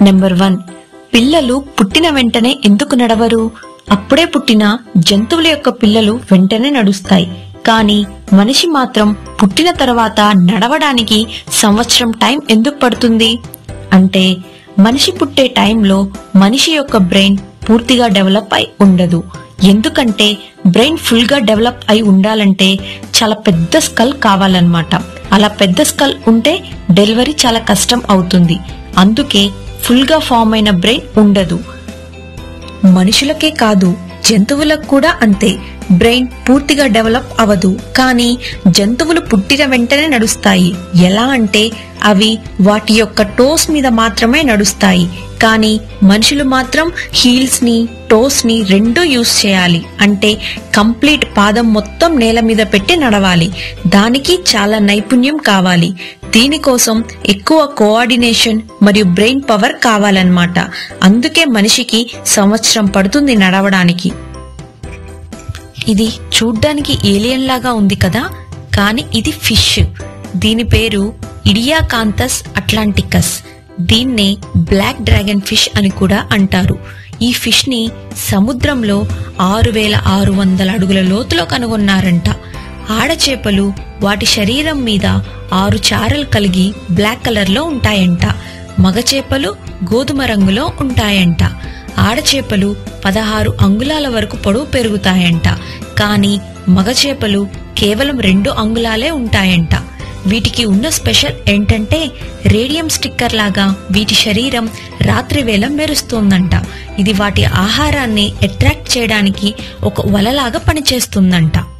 number one పిల్లలు పుట్టిన వెంటనే ఎందుకు నడవరు అప్పుడే పుట్టిన జంతువుల యొక్క పిల్లలు వెంటనే నడుస్తాయి కానీ మనిషి మాత్రం పుట్టిన తర్వాత నడవడానికి సంవత్సరం టైం ఎందుకు పడుతుంది అంటే మనిషి పుట్టే టైంలో మనిషి యొక్క బ్రెయిన్ పూర్తిగా డెవలప్ అయి ఉండదు ఎందుకంటే బ్రెయిన్ ఫుల్ గా డెవలప్ అయి ఉండాలంటే చాలా పెద్ద స్కల్ కావాలన్నమాట అలా పెద్ద స్కల్ ఉంటే డెలివరీ చాలా కష్టం అవుతుంది అందుకే ఫుల్ గా ఫామ్ అయిన బ్రెయిన్ ఉండదు మనుషులకే కాదు జంతువులకు కూడా అంతే బ్రెయిన్ పూర్తిగా డెవలప్ అవదు కానీ జంతువులు పుట్టిన వెంటనే నడుస్తాయి ఎలా అంటే అవి వాటి యొక్క టోస్ మీద మాత్రమే నడుస్తాయి కానీ మనుషులు మాత్రం హీల్స్ ని టోస్ ని రెండూ యూస్ చేయాలి అంటే కంప్లీట్ పాదం మొత్తం నేల మీద పెట్టి నడవాలి దానికి చాలా నైపుణ్యం కావాలి దీనికోసం ఎక్కువ కోఆర్డినేషన్ మరియు బ్రెయిన్ పవర్ కావాలన్నమాట అందుకే మనిషికి సంవత్సరం పడుతుంది నడవడానికి ఇది చూడ్డానికి ఏలియన్ లాగా ఉంది కదా కానీ ఇది ఫిష్ దీని పేరు ఇడియాకాంతస్ అట్లాంటికస్ దీన్నే బ్లాక్ డ్రాగన్ ఫిష్ అని కూడా అంటారు ఈ ఫిష్ ని సముద్రంలో ఆరు వేల ఆరు వందల అడుగుల లోతులో కనుగొన్నారంట ఆడచేపలు వాటి శరీరం మీద ఆరు చారలు కలిగి బ్లాక్ కలర్ లో ఉంటాయంట మగచేపలు గోధుమ రంగులో ఉంటాయంట ఆడచేపలు పదహారు అంగుళాల వరకు పొడవు పెరుగుతాయంట కానీ మగచేపలు కేవలం రెండు అంగుళాలే ఉంటాయంట వీటికి ఉన్న స్పెషల్ ఏంటంటే రేడియం స్టిక్కర్ లాగా వీటి శరీరం రాత్రి వేళ మెరుస్తోందంట ఇది వాటి ఆహారాన్ని అట్రాక్ట్ చేయడానికి ఒక వలలాగా పనిచేస్తుందంట